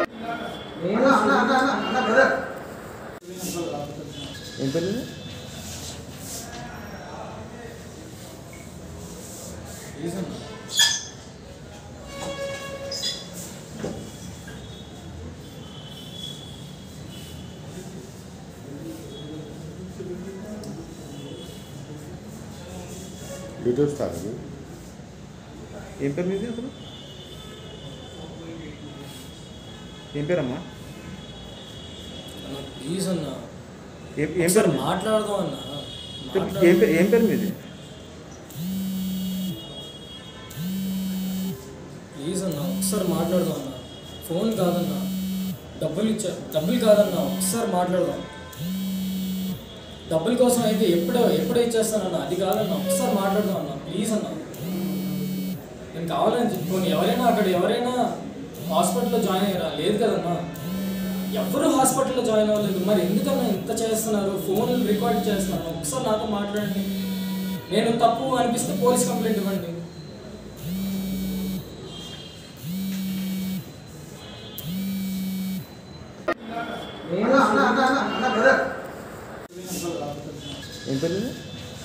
ఏం పేరు మీది? డీటెయిల్స్ తాగండి ఏం పేరు మీది అసలు ఏం పేరమ్మా అన్న ప్లీజ్ అన్న ఏం ఏం ఒకసారి పేరు మాట్లాడదాం అన్న ఏం పేరు ఏం పేరు మీది ప్లీజ్ అన్న ఒకసారి మాట్లాడదాం అన్న ఫోన్ కాదన్న డబ్బులు ఇచ్చా డబ్బులు కాదన్న ఒకసారి మాట్లాడదాం డబ్బుల కోసం అయితే ఎప్పుడో ఎప్పుడో ఇచ్చేస్తానన్న అది కాదన్న ఒకసారి మాట్లాడదాం అన్న ప్లీజ్ అన్న నేను కావాలని చెప్పుకొని ఎవరైనా అక్కడ ఎవరైనా హాస్పిటల్లో జాయిన్ అయ్యారా లేదు కదన్నా ఎవరు హాస్పిటల్లో జాయిన్ అవ్వలేదు మరి ఎందుకన్నా ఇంత చేస్తున్నారు ఫోన్లు రికార్డ్ చేస్తున్నారు ఒకసారి నాతో మాట్లాడండి నేను తప్పు అనిపిస్తే పోలీస్ కంప్లైంట్ ఇవ్వండి ఏం పేరు మీది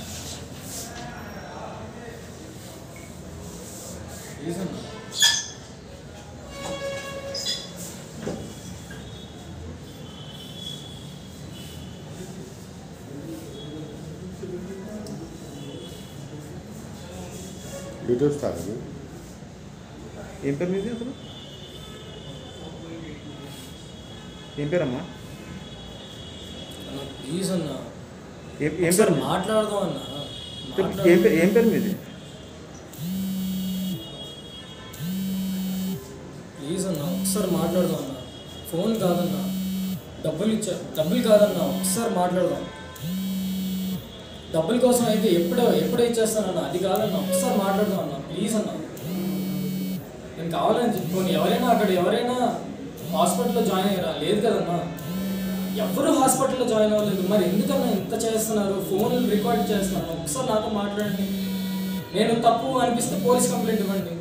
డీటెయిల్స్ తాగండి ఏం పేరు మీది అసలు ఏం పేరమ్మా అన్న ప్లీజ్ అన్న ఏం ఏం ఒకసారి పేరు మాట్లాడదాం అన్న ఏం పేరు ఏం పేరు మీది ప్లీజ్ అన్న ఒకసారి మాట్లాడదాం అన్న ఫోన్ కాదన్న డబ్బులు ఇచ్చా డబ్బులు కాదన్న ఒకసారి మాట్లాడదాం డబ్బుల కోసం అయితే ఎప్పుడో ఎప్పుడో ఇచ్చేస్తానన్న అది కాదన్న ఒకసారి మాట్లాడదాం అన్న ప్లీజ్ అన్న నేను కావాలని చెప్పుకొని ఎవరైనా అక్కడ ఎవరైనా హాస్పిటల్లో జాయిన్ అయ్యారా లేదు కదన్నా ఎవరు హాస్పిటల్లో జాయిన్ అవ్వలేదు మరి ఎందుకన్నా ఇంత చేస్తున్నారు ఫోన్లు రికార్డ్ చేస్తున్నారు ఒకసారి నాతో మాట్లాడండి నేను తప్పు అనిపిస్తే పోలీస్ కంప్లైంట్ ఇవ్వండి